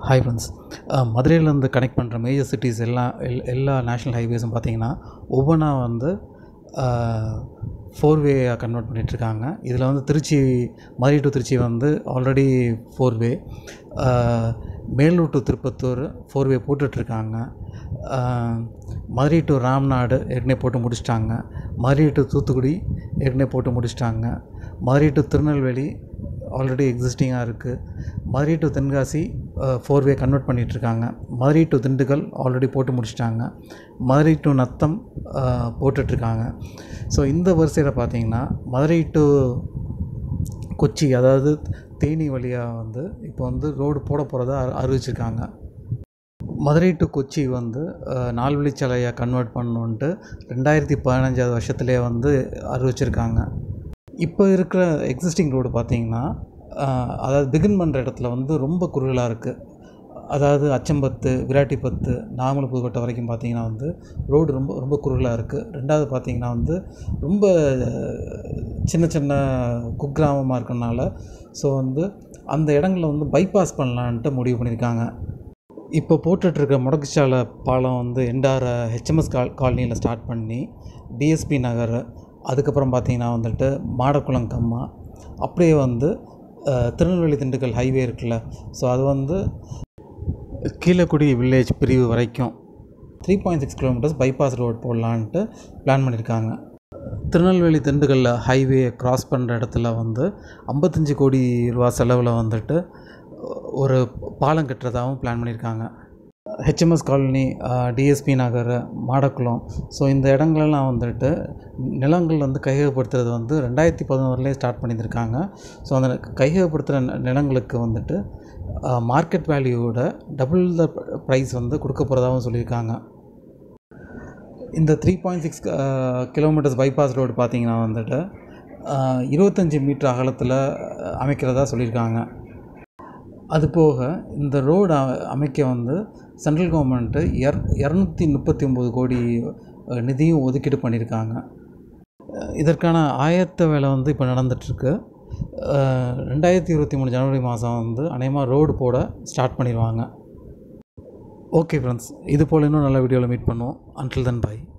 hi friends மதுரையிலேருந்து connect பண்ணுற major cities எல்லாம் எல் எல்லா நேஷ்னல் ஹைவேஸும் பார்த்தீங்கன்னா ஒவ்வொன்றா வந்து ஃபோர் வேயாக கன்வெர்ட் பண்ணிகிட்ருக்காங்க இதில் வந்து திருச்சி மதுரை டு திருச்சி வந்து already four way Melur to Tiruppattur four way போட்டுட்ருக்காங்க மதுரை டு ராம்நாடு ஏற்கனவே போட்டு முடிச்சிட்டாங்க மதுரை டு தூத்துக்குடி ஏற்கனவே போட்டு முடிச்சிட்டாங்க மதுரை டு திருநெல்வேலி ஆல்ரெடி எக்ஸிஸ்டிங்காக இருக்குது Madurai to Tenkasi four way convert பண்ணிகிட்ருக்காங்க மதுரை டு திண்டுக்கல் ஆல்ரெடி போட்டு முடிச்சிட்டாங்க மதுரை டு நத்தம் போட்டுட்ருக்காங்க ஸோ இந்த வரிசையில் பார்த்தீங்கன்னா மதுரை டு கொச்சி அதாவது தேனி வழியாக வந்து இப்போ வந்து ரோடு போட போகிறதா அறிவிச்சிருக்காங்க மதுரை டு கொச்சி வந்து நாலு வழிச்சாலையாக கன்வெர்ட் பண்ணணுன்ட்டு ரெண்டாயிரத்தி பதினஞ்சாவது வருஷத்துலேயே வந்து அறிவிச்சிருக்காங்க இப்போ இருக்கிற எக்ஸிஸ்டிங் ரோடு பார்த்தீங்கன்னா அதாவது பிகின் பண்ணுற இடத்துல வந்து ரொம்ப குறுகலாக இருக்குது அதாவது அச்சம்பத்து விராட்டிப்பத்து நாமக்கல் புதுக்கோட்டை வரைக்கும் பார்த்தீங்கன்னா வந்து ரோடு ரொம்ப ரொம்ப குறுகலாக இருக்குது ரெண்டாவது பார்த்தீங்கன்னா வந்து ரொம்ப சின்ன சின்ன குக்கிராமமாக இருக்கறனால ஸோ வந்து அந்த இடங்களில் வந்து பைபாஸ் பண்ணலான்ட்டு முடிவு பண்ணியிருக்காங்க இப்போ போட்டுட்ருக்க முடக்குச்சாலை பாலம் வந்து என்டார ஹெச்எம்எஸ் கால் காலனியில் ஸ்டார்ட் பண்ணி டிஎஸ்பி நகர் அதுக்கப்புறம் பார்த்தீங்கன்னா வந்துட்டு மாடக்குளம் கம்மா அப்படியே வந்து திருநெல்வேலி திண்டுக்கல் ஹைவே இருக்குல்ல ஸோ அது வந்து கீழக்குடி வில்லேஜ் பிரிவு வரைக்கும் three point six kilometres bypass road போடலான்ட்டு பிளான் பண்ணியிருக்காங்க திருநெல்வேலி திண்டுக்கல்ல ஹைவே க்ராஸ் பண்ணுற இடத்துல வந்து ஐம்பத்தஞ்சு கோடி ரூபா செலவில் வந்துட்டு ஒரு பாலம் கட்டுறதாகவும் பிளான் பண்ணியிருக்காங்க HMS colony DSP Nagar Madakkulam so இந்த இடங்களெல்லாம் வந்துட்டு நிலங்கள் வந்து கையகப்படுத்துறது வந்து ரெண்டாயிரத்தி பதினோருலேயே ஸ்டார்ட் பண்ணியிருக்காங்க ஸோ அந்த கையகப்படுத்துகிற நிலங்களுக்கு வந்துட்டு மார்க்கெட் வேல்யூவோட டபுள் த ப்ரைஸ் வந்து கொடுக்க போகிறதாகவும் சொல்லியிருக்காங்க இந்த three point six kilometres bypass road பார்த்திங்கன்னா வந்துட்டு இருபத்தஞ்சி மீட்டர் அகலத்தில் அமைக்கிறதா சொல்லியிருக்காங்க அது போக இந்த ரோடு அமைக்க வந்து சென்ட்ரல் கவர்மெண்ட்டு எர் இரநூத்தி முப்பத்தி ஒம்பது கோடி நிதியும் ஒதுக்கீடு பண்ணியிருக்காங்க இதற்கான ஆயத்த வேலை வந்து இப்போ நடந்துகிட்ருக்கு ரெண்டாயிரத்தி இருபத்தி மூணு ஜனவரி மாதம் வந்து அநேகமாக ரோடு போட ஸ்டார்ட் பண்ணிடுவாங்க ஓகே ஃப்ரெண்ட்ஸ் இது போல் இன்னும் நல்ல வீடியோவில் மீட் பண்ணுவோம் அன்டில் தென் பை